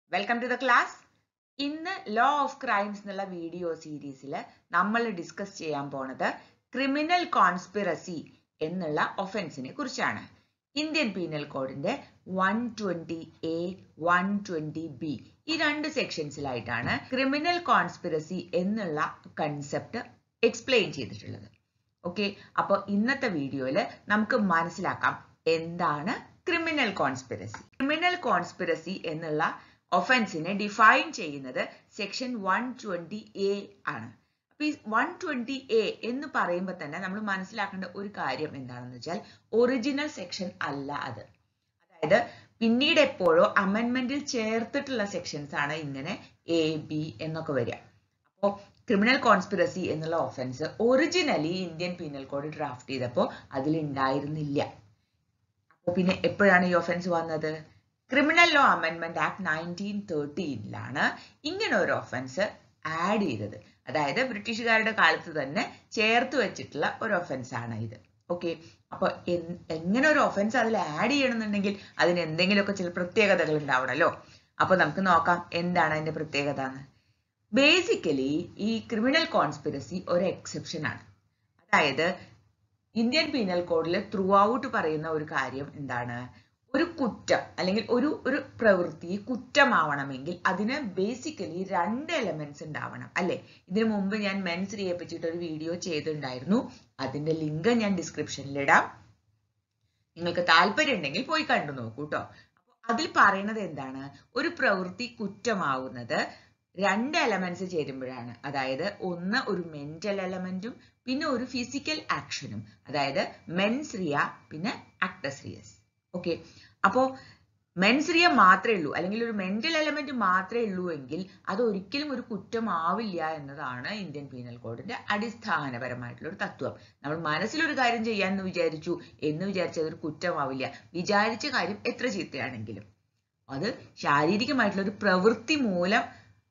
welcome to the class ഇന്ന് law of crimes എന്നുള്ള video സീരീസിൽ നമ്മൾ ഡിസ്കസ് ചെയ്യാൻ പോണത് ക്രിമിനൽ കോൺസ്പിറസി എന്നുള്ള ഒഫൻസിനെ കുറിച്ചാണ് ഇന്ത്യൻ പീനൽ കോഡിന്റെ one twenty A one twenty B ഈ രണ്ട് സെക്ഷൻസിലായിട്ടാണ് ക്രിമിനൽ കോൺസ്പിറസി എന്നുള്ള കൺസെപ്റ്റ് എക്സ്പ്ലെയിൻ ചെയ്തിട്ടുള്ളത് ഓക്കെ അപ്പോൾ ഇന്നത്തെ വീഡിയോയിൽ നമുക്ക് മനസ്സിലാക്കാം എന്താണ് ക്രിമിനൽ കോൺസ്പിറസി ക്രിമിനൽ കോൺസ്പിറസി എന്നുള്ള ഒഫൻസിനെ ഡിഫൈൻ ചെയ്യുന്നത് സെക്ഷൻ വൺ ട്വന്റി എ ആണ് അപ്പൊ ഈ വൺ ട്വന്റി എ എന്ന് പറയുമ്പോൾ തന്നെ നമ്മൾ മനസ്സിലാക്കേണ്ട ഒരു കാര്യം എന്താണെന്ന് വെച്ചാൽ ഒറിജിനൽ സെക്ഷൻ അല്ല അത് അതായത് പിന്നീട് എപ്പോഴോ അമെന്റ്മെന്റിൽ ചേർത്തിട്ടുള്ള സെക്ഷൻസ് ആണ് ഇങ്ങനെ എ ബി എന്നൊക്കെ വരിക അപ്പോൾ ക്രിമിനൽ കോൺസ്പിറസി എന്നുള്ള offence originally Indian penal code draft ചെയ്തപ്പോൾ അതിൽ ഉണ്ടായിരുന്നില്ല അപ്പോൾ പിന്നെ എപ്പോഴാണ് ഈ ഒഫൻസ് വന്നത് criminal law amendment act nineteen തേർട്ടീനിലാണ് ഇങ്ങനെ ഒരു ഒഫൻസ് ആഡ് ചെയ്തത് അതായത് ബ്രിട്ടീഷുകാരുടെ കാലത്ത് തന്നെ ചേർത്ത് വെച്ചിട്ടുള്ള ഒരു ഒഫൻസ് ആണ് ഇത് ഓക്കെ അപ്പൊ എങ്ങനെ ഒരു ഒഫൻസ് അതിൽ ആഡ് ചെയ്യണമെന്നുണ്ടെങ്കിൽ അതിന് എന്തെങ്കിലുമൊക്കെ ചില പ്രത്യേകതകൾ ഉണ്ടാവണമല്ലോ അപ്പൊ നമുക്ക് നോക്കാം എന്താണ് അതിന്റെ പ്രത്യേകത എന്ന് ബേസിക്കലി ഈ ക്രിമിനൽ കോൺസ്പിറസി ഒരു എക്സെപ്ഷൻ ആണ് അതായത് ഇന്ത്യൻ പീനൽ കോഡിൽ ത്രൂ ഔട്ട് പറയുന്ന ഒരു കാര്യം എന്താണ് ഒരു കുറ്റം അല്ലെങ്കിൽ ഒരു ഒരു പ്രവൃത്തി കുറ്റമാവണമെങ്കിൽ അതിന് ബേസിക്കലി രണ്ട് എലമെന്റ്സ് ഉണ്ടാവണം അല്ലെ ഇതിനു മുമ്പ് ഞാൻ മെൻസ്രിയെ പറ്റിയിട്ട് ഒരു വീഡിയോ ചെയ്തിട്ടുണ്ടായിരുന്നു അതിന്റെ ലിങ്ക് ഞാൻ ഡിസ്ക്രിപ്ഷനിൽ ഇടാം നിങ്ങൾക്ക് താല്പര്യം ഉണ്ടെങ്കിൽ പോയി കണ്ടു നോക്കൂ കേട്ടോ അപ്പൊ അതിൽ പറയുന്നത് എന്താണ് ഒരു പ്രവൃത്തി കുറ്റമാവുന്നത് രണ്ട് എലമെന്റ്സ് ചേരുമ്പോഴാണ് അതായത് ഒന്ന് ഒരു മെന്റൽ എലമെന്റും പിന്നെ ഒരു ഫിസിക്കൽ ആക്ഷനും അതായത് മെൻസ്രിയ പിന്നെ ആക്ടസ്രിയസ് ഓക്കെ അപ്പോ മെൻസ്രിയ മാത്രമേ ഉള്ളൂ അല്ലെങ്കിൽ ഒരു മെന്റൽ എലമെന്റ് മാത്രമേ ഉള്ളൂ എങ്കിൽ അത് ഒരിക്കലും ഒരു കുറ്റമാവില്ല എന്നതാണ് ഇന്ത്യൻ പീനൽ കോഡിന്റെ അടിസ്ഥാനപരമായിട്ടുള്ള ഒരു തത്വം നമ്മൾ മനസ്സിലൊരു കാര്യം ചെയ്യാമെന്ന് വിചാരിച്ചു എന്ന് വിചാരിച്ചത് ഒരു കുറ്റമാവില്ല വിചാരിച്ച കാര്യം എത്ര ചീത്തയാണെങ്കിലും അത് ശാരീരികമായിട്ടുള്ള ഒരു പ്രവൃത്തി മൂലം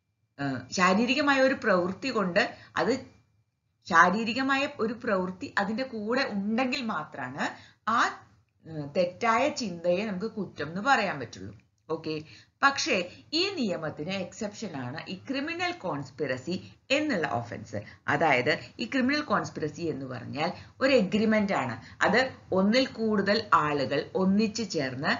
ശാരീരികമായ ഒരു പ്രവൃത്തി കൊണ്ട് അത് ശാരീരികമായ ഒരു പ്രവൃത്തി അതിന്റെ കൂടെ ഉണ്ടെങ്കിൽ മാത്രമാണ് ആ തെറ്റായ ചിന്തയെ നമുക്ക് കുറ്റം എന്ന് പറയാൻ പറ്റുള്ളൂ ഓക്കെ പക്ഷേ ഈ നിയമത്തിന് എക്സെപ്ഷൻ ആണ് ഈ ക്രിമിനൽ കോൺസ്പിറസി എന്നുള്ള ഒഫൻസ് അതായത് ഈ ക്രിമിനൽ കോൺസ്പിറസി എന്ന് പറഞ്ഞാൽ ഒരു എഗ്രിമെന്റ് ആണ് അത് ഒന്നിൽ കൂടുതൽ ആളുകൾ ഒന്നിച്ചു ചേർന്ന്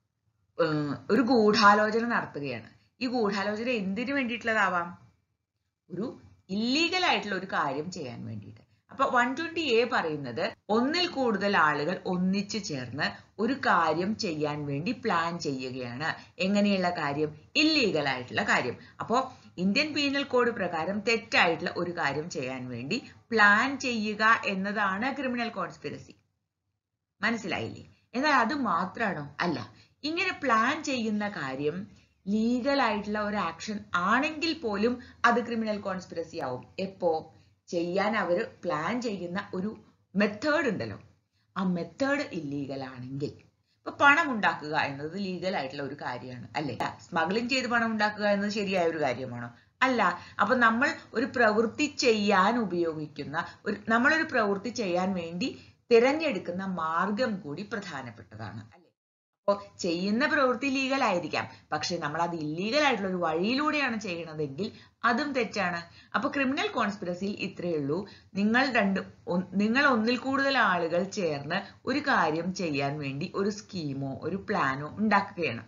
ഒരു ഗൂഢാലോചന നടത്തുകയാണ് ഈ ഗൂഢാലോചന എന്തിനു വേണ്ടിയിട്ടുള്ളതാവാം ഒരു ഇല്ലീഗൽ ആയിട്ടുള്ള ഒരു കാര്യം ചെയ്യാൻ വേണ്ടിയിട്ട് അപ്പൊ വൺ ട്വന്റി എ പറയുന്നത് ഒന്നിൽ കൂടുതൽ ആളുകൾ ഒന്നിച്ചു ചേർന്ന് ഒരു കാര്യം ചെയ്യാൻ വേണ്ടി പ്ലാൻ ചെയ്യുകയാണ് എങ്ങനെയുള്ള കാര്യം ഇല്ലീഗൽ ആയിട്ടുള്ള കാര്യം അപ്പോ ഇന്ത്യൻ പീനൽ കോഡ് പ്രകാരം തെറ്റായിട്ടുള്ള ഒരു കാര്യം ചെയ്യാൻ വേണ്ടി പ്ലാൻ ചെയ്യുക എന്നതാണ് ക്രിമിനൽ കോൺസ്പിറസി മനസ്സിലായില്ലേ എന്നാൽ അത് മാത്രമാണോ അല്ല ഇങ്ങനെ പ്ലാൻ ചെയ്യുന്ന കാര്യം ലീഗൽ ആയിട്ടുള്ള ഒരു ആക്ഷൻ ആണെങ്കിൽ പോലും അത് ക്രിമിനൽ കോൺസ്പിറസി ആവും എപ്പോ ചെയ്യാൻ അവർ പ്ലാൻ ചെയ്യുന്ന ഒരു മെത്തേഡ് ഉണ്ടല്ലോ ആ മെത്തേഡ് ഇല്ലീഗൽ ആണെങ്കിൽ ഇപ്പൊ പണം ഉണ്ടാക്കുക എന്നത് ലീഗൽ ആയിട്ടുള്ള ഒരു കാര്യമാണ് അല്ലേ സ്മഗ്ലിംഗ് ചെയ്ത് പണം ഉണ്ടാക്കുക എന്നത് ശരിയായ ഒരു കാര്യമാണോ അല്ല അപ്പൊ നമ്മൾ ഒരു പ്രവൃത്തി ചെയ്യാൻ ഉപയോഗിക്കുന്ന ഒരു നമ്മളൊരു പ്രവൃത്തി ചെയ്യാൻ വേണ്ടി തിരഞ്ഞെടുക്കുന്ന മാർഗം കൂടി പ്രധാനപ്പെട്ടതാണ് അല്ലെ അപ്പോൾ ചെയ്യുന്ന പ്രവൃത്തി ലീഗൽ ആയിരിക്കാം പക്ഷെ നമ്മൾ അത് ഇല്ലീഗൽ ആയിട്ടുള്ള ഒരു വഴിയിലൂടെയാണ് ചെയ്യണതെങ്കിൽ അതും തെറ്റാണ് അപ്പൊ ക്രിമിനൽ കോൺസ്പിറസിയിൽ ഇത്രയേ ഉള്ളൂ നിങ്ങൾ രണ്ട് നിങ്ങൾ ഒന്നിൽ കൂടുതൽ ആളുകൾ ചേർന്ന് ഒരു കാര്യം ചെയ്യാൻ വേണ്ടി ഒരു സ്കീമോ ഒരു പ്ലാനോ ഉണ്ടാക്കുകയാണ്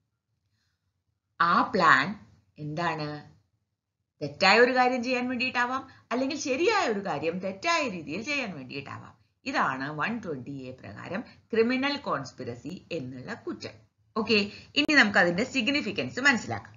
ആ പ്ലാൻ എന്താണ് തെറ്റായ ഒരു കാര്യം ചെയ്യാൻ വേണ്ടിയിട്ടാവാം അല്ലെങ്കിൽ ശരിയായ ഒരു കാര്യം തെറ്റായ രീതിയിൽ ചെയ്യാൻ വേണ്ടിയിട്ടാവാം ഇതാണ് വൺ ട്വന്റി എ പ്രകാരം ക്രിമിനൽ കോൺസ്പിറസി എന്നുള്ള കുറ്റം ഓക്കെ ഇനി നമുക്ക് അതിന്റെ സിഗ്നിഫിക്കൻസ് മനസ്സിലാക്കാം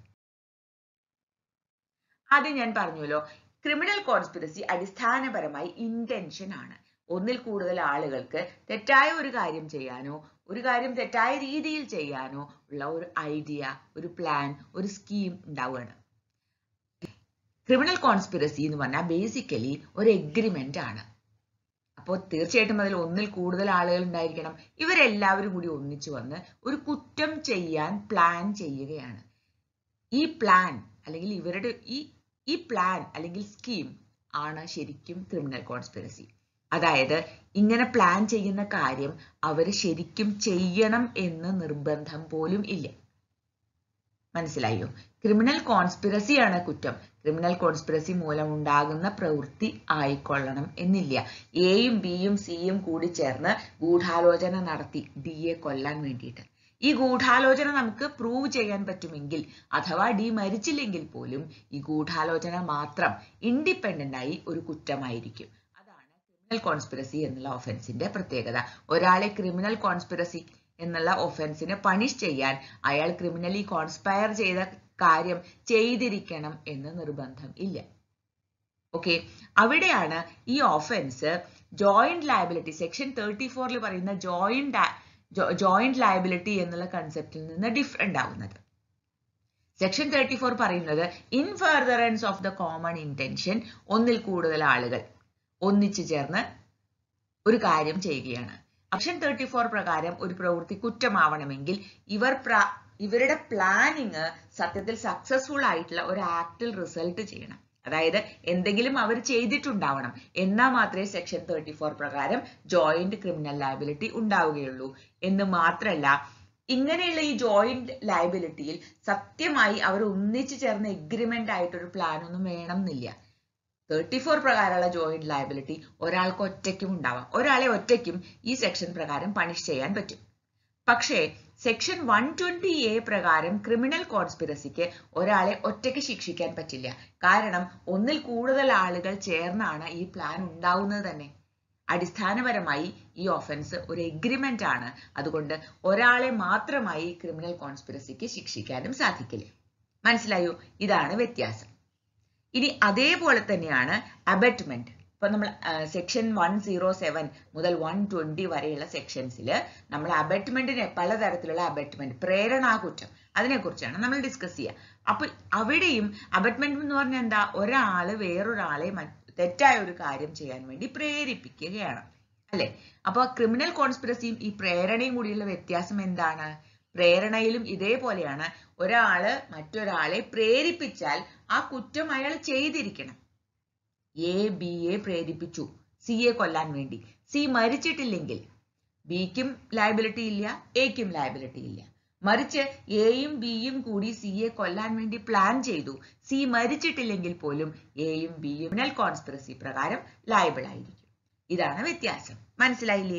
ആദ്യം ഞാൻ പറഞ്ഞല്ലോ ക്രിമിനൽ കോൺസ്പിറസി അടിസ്ഥാനപരമായി ഇന്റൻഷൻ ആണ് ഒന്നിൽ കൂടുതൽ ആളുകൾക്ക് തെറ്റായ ഒരു കാര്യം ചെയ്യാനോ ഒരു കാര്യം തെറ്റായ രീതിയിൽ ചെയ്യാനോ ഉള്ള ഒരു ഐഡിയ ഒരു പ്ലാൻ ഒരു സ്കീം ഉണ്ടാവുകയാണ് ക്രിമിനൽ കോൺസ്പിറസി എന്ന് പറഞ്ഞാൽ ബേസിക്കലി ഒരു എഗ്രിമെന്റ് ആണ് അപ്പോൾ തീർച്ചയായിട്ടും അതിൽ ഒന്നിൽ കൂടുതൽ ആളുകൾ ഉണ്ടായിരിക്കണം ഇവരെല്ലാവരും കൂടി ഒന്നിച്ചു വന്ന് ഒരു കുറ്റം ചെയ്യാൻ പ്ലാൻ ചെയ്യുകയാണ് ഈ പ്ലാൻ അല്ലെങ്കിൽ ഇവരുടെ ഈ ഈ പ്ലാൻ അല്ലെങ്കിൽ സ്കീം ആണ് ശരിക്കും ക്രിമിനൽ കോൺസ്പിറസി അതായത് ഇങ്ങനെ പ്ലാൻ ചെയ്യുന്ന കാര്യം അവർ ശരിക്കും ചെയ്യണം എന്ന് നിർബന്ധം പോലും ഇല്ല മനസ്സിലായോ ക്രിമിനൽ കോൺസ്പിറസി ആണ് കുറ്റം ക്രിമിനൽ കോൺസ്പിറസി മൂലം ഉണ്ടാകുന്ന പ്രവൃത്തി ആയിക്കൊള്ളണം എന്നില്ല എയും ബിയും സിയും കൂടി ചേർന്ന് ഗൂഢാലോചന നടത്തി ഡിയെ കൊല്ലാൻ വേണ്ടിയിട്ട് ഈ ഗൂഢാലോചന നമുക്ക് പ്രൂവ് ചെയ്യാൻ പറ്റുമെങ്കിൽ അഥവാ ഡി മരിച്ചില്ലെങ്കിൽ പോലും ഈ ഗൂഢാലോചന മാത്രം ഇൻഡിപെൻഡന്റ് ആയി ഒരു കുറ്റമായിരിക്കും അതാണ് ക്രിമിനൽ കോൺസ്പിറസി എന്നുള്ള ഒഫൻസിന്റെ പ്രത്യേകത ഒരാളെ ക്രിമിനൽ കോൺസ്പിറസി എന്നുള്ള ഒഫൻസിന് പണിഷ് ചെയ്യാൻ അയാൾ ക്രിമിനലി കോൺസ്പയർ ചെയ്ത കാര്യം ചെയ്തിരിക്കണം എന്ന് നിർബന്ധം ഇല്ല ഓക്കെ അവിടെയാണ് ഈ offence joint liability section thirty ഫോറിൽ പറയുന്ന ജോയിന്റ് ജോയിന്റ് ലയബിലിറ്റി എന്നുള്ള കൺസെപ്റ്റിൽ നിന്ന് ഡിഫറെന്റ് ആവുന്നത് സെക്ഷൻ തേർട്ടി ഫോർ പറയുന്നത് in furtherance of the common intention ഒന്നിൽ കൂടുതൽ ആളുകൾ ഒന്നിച്ചു ചേർന്ന് ഒരു കാര്യം ചെയ്യുകയാണ് സെക്ഷൻ തേർട്ടി ഫോർ പ്രകാരം ഒരു പ്രവൃത്തി കുറ്റമാവണമെങ്കിൽ ഇവർ ഇവരുടെ പ്ലാനിങ് സത്യത്തിൽ സക്സസ്ഫുൾ ആയിട്ടുള്ള ഒരു ആക്ടിൽ റിസൾട്ട് ചെയ്യണം അതായത് എന്തെങ്കിലും അവർ ചെയ്തിട്ടുണ്ടാവണം എന്നാൽ മാത്രമേ സെക്ഷൻ തേർട്ടി ഫോർ പ്രകാരം ജോയിന്റ് ക്രിമിനൽ ലയബിലിറ്റി ഉണ്ടാവുകയുള്ളൂ എന്ന് മാത്രമല്ല ഇങ്ങനെയുള്ള ഈ ജോയിന്റ് ലയബിലിറ്റിയിൽ സത്യമായി അവർ ഒന്നിച്ചു ചേർന്ന എഗ്രിമെന്റ് ആയിട്ടൊരു പ്ലാൻ ഒന്നും വേണം എന്നില്ല തേർട്ടി ഫോർ പ്രകാരമുള്ള ജോയിന്റ് ലയബിലിറ്റി ഒരാൾക്ക് ഒറ്റയ്ക്കും ഉണ്ടാവാം ഒരാളെ ഒറ്റയ്ക്കും ഈ സെക്ഷൻ പ്രകാരം പണിഷ് ചെയ്യാൻ പറ്റും പക്ഷേ സെക്ഷൻ വൺ ട്വന്റി എ പ്രകാരം ക്രിമിനൽ കോൺസ്പിറസിക്ക് ഒരാളെ ഒറ്റയ്ക്ക് ശിക്ഷിക്കാൻ പറ്റില്ല കാരണം ഒന്നിൽ കൂടുതൽ ആളുകൾ ചേർന്നാണ് ഈ പ്ലാൻ ഉണ്ടാവുന്നത് തന്നെ അടിസ്ഥാനപരമായി ഈ ഒഫൻസ് ഒരു എഗ്രിമെന്റ് ആണ് അതുകൊണ്ട് ഒരാളെ മാത്രമായി ക്രിമിനൽ കോൺസ്പിറസിക്ക് ശിക്ഷിക്കാനും സാധിക്കില്ല മനസ്സിലായോ ഇതാണ് വ്യത്യാസം ഇനി അതേപോലെ തന്നെയാണ് അബറ്റ്മെന്റ് ഇപ്പൊ നമ്മൾ സെക്ഷൻ വൺ സീറോ സെവൻ മുതൽ വൺ ട്വന്റി വരെയുള്ള സെക്ഷൻസിൽ നമ്മൾ അബറ്റ്മെന്റിനെ പലതരത്തിലുള്ള അബറ്റ്മെന്റ് പ്രേരണാകുറ്റം അതിനെക്കുറിച്ചാണ് നമ്മൾ ഡിസ്കസ് ചെയ്യുക അപ്പൊ അവിടെയും അബറ്റ്മെന്റ് എന്ന് പറഞ്ഞാൽ എന്താ ഒരാള് വേറൊരാളെ തെറ്റായ ഒരു കാര്യം ചെയ്യാൻ വേണ്ടി പ്രേരിപ്പിക്കുകയാണ് അല്ലെ അപ്പൊ ക്രിമിനൽ കോൺസ്പിറസിയും ഈ പ്രേരണയും കൂടിയുള്ള വ്യത്യാസം എന്താണ് പ്രേരണയിലും ഇതേപോലെയാണ് ഒരാള് മറ്റൊരാളെ പ്രേരിപ്പിച്ചാൽ ആ കുറ്റം അയാൾ ചെയ്തിരിക്കണം എ ബി എ പ്രേരിപ്പിച്ചു സിയെ കൊല്ലാൻ വേണ്ടി സി മരിച്ചിട്ടില്ലെങ്കിൽ ബിക്കും ലയബിലിറ്റി ഇല്ല എക്കും ലയബിലിറ്റി ഇല്ല മറിച്ച് എയും ബിയും കൂടി സിയെ കൊല്ലാൻ വേണ്ടി പ്ലാൻ ചെയ്തു സി മരിച്ചിട്ടില്ലെങ്കിൽ പോലും എയും ബിയും ക്രിമിനൽ കോൺസ്പിറസി പ്രകാരം ലയബിൾ ആയിരിക്കും ഇതാണ് വ്യത്യാസം മനസ്സിലായില്ലേ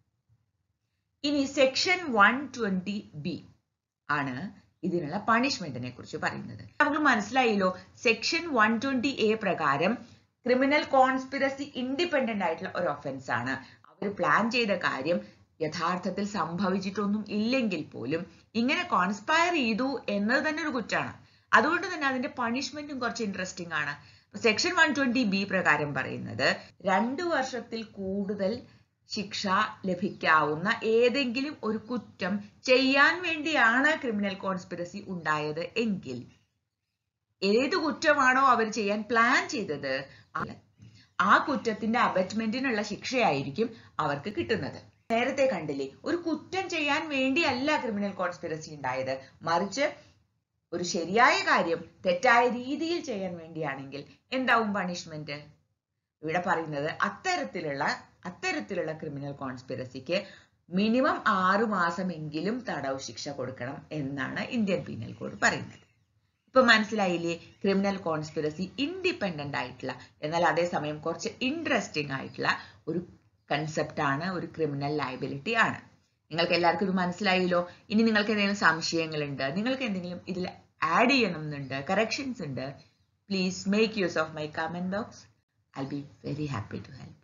ഇനി സെക്ഷൻ വൺ ട്വന്റി ബി ആണ് ഇതിനുള്ള പണിഷ്മെന്റിനെ കുറിച്ച് പറയുന്നത് നമുക്ക് മനസ്സിലായല്ലോ സെക്ഷൻ വൺ ട്വന്റി എ പ്രകാരം ക്രിമിനൽ കോൺസ്പിറസി ഇൻഡിപെൻഡന്റ് ആയിട്ടുള്ള ഒരു ഒഫൻസ് ആണ് അവർ പ്ലാൻ ചെയ്ത കാര്യം യഥാർത്ഥത്തിൽ സംഭവിച്ചിട്ടൊന്നും ഇല്ലെങ്കിൽ പോലും ഇങ്ങനെ കോൺസ്പയർ ചെയ്തു എന്നത് തന്നെ ഒരു കുറ്റാണ് അതുകൊണ്ട് തന്നെ അതിന്റെ പണിഷ്മെന്റും കുറച്ച് ഇൻട്രസ്റ്റിംഗ് ആണ് സെക്ഷൻ വൺ ട്വന്റി ബി പ്രകാരം പറയുന്നത് രണ്ടു വർഷത്തിൽ കൂടുതൽ ശിക്ഷ ലഭിക്കാവുന്ന ഏതെങ്കിലും ഒരു കുറ്റം ചെയ്യാൻ വേണ്ടിയാണ് ക്രിമിനൽ കോൺസ്പിറസി ഉണ്ടായത് എങ്കിൽ ഏത് കുറ്റമാണോ അവർ ചെയ്യാൻ പ്ലാൻ ചെയ്തത് ആ കുറ്റത്തിന്റെ അബറ്റ്മെന്റിനുള്ള ശിക്ഷയായിരിക്കും അവർക്ക് കിട്ടുന്നത് നേരത്തെ കണ്ടില്ലേ ഒരു കുറ്റം ചെയ്യാൻ വേണ്ടിയല്ല ക്രിമിനൽ കോൺസ്പിറസി ഉണ്ടായത് മറിച്ച് ഒരു ശരിയായ കാര്യം തെറ്റായ രീതിയിൽ ചെയ്യാൻ വേണ്ടിയാണെങ്കിൽ എന്താവും പണിഷ്മെന്റ് ഇവിടെ പറയുന്നത് അത്തരത്തിലുള്ള അത്തരത്തിലുള്ള ക്രിമിനൽ കോൺസ്പിറസിക്ക് മിനിമം ആറു മാസമെങ്കിലും തടവ് ശിക്ഷ കൊടുക്കണം എന്നാണ് ഇന്ത്യൻ പീനൽ കോഡ് പറയുന്നത് ഇപ്പൊ മനസ്സിലായില്ലേ ക്രിമിനൽ കോൺസ്പിറസി ഇൻഡിപെൻഡന്റ് ആയിട്ടുള്ള എന്നാൽ അതേസമയം കുറച്ച് ഇൻട്രസ്റ്റിംഗ് ആയിട്ടുള്ള ഒരു കൺസെപ്റ്റ് ആണ് ഒരു ക്രിമിനൽ ലയബിലിറ്റി ആണ് നിങ്ങൾക്ക് എല്ലാവർക്കും ഇത് മനസ്സിലായല്ലോ ഇനി നിങ്ങൾക്ക് എന്തെങ്കിലും സംശയങ്ങളുണ്ട് നിങ്ങൾക്ക് എന്തെങ്കിലും ഇതിൽ ആഡ് ചെയ്യണം എന്നുണ്ട് കറക്ഷൻസ് ഉണ്ട് please make use of my comment box I be very happy to help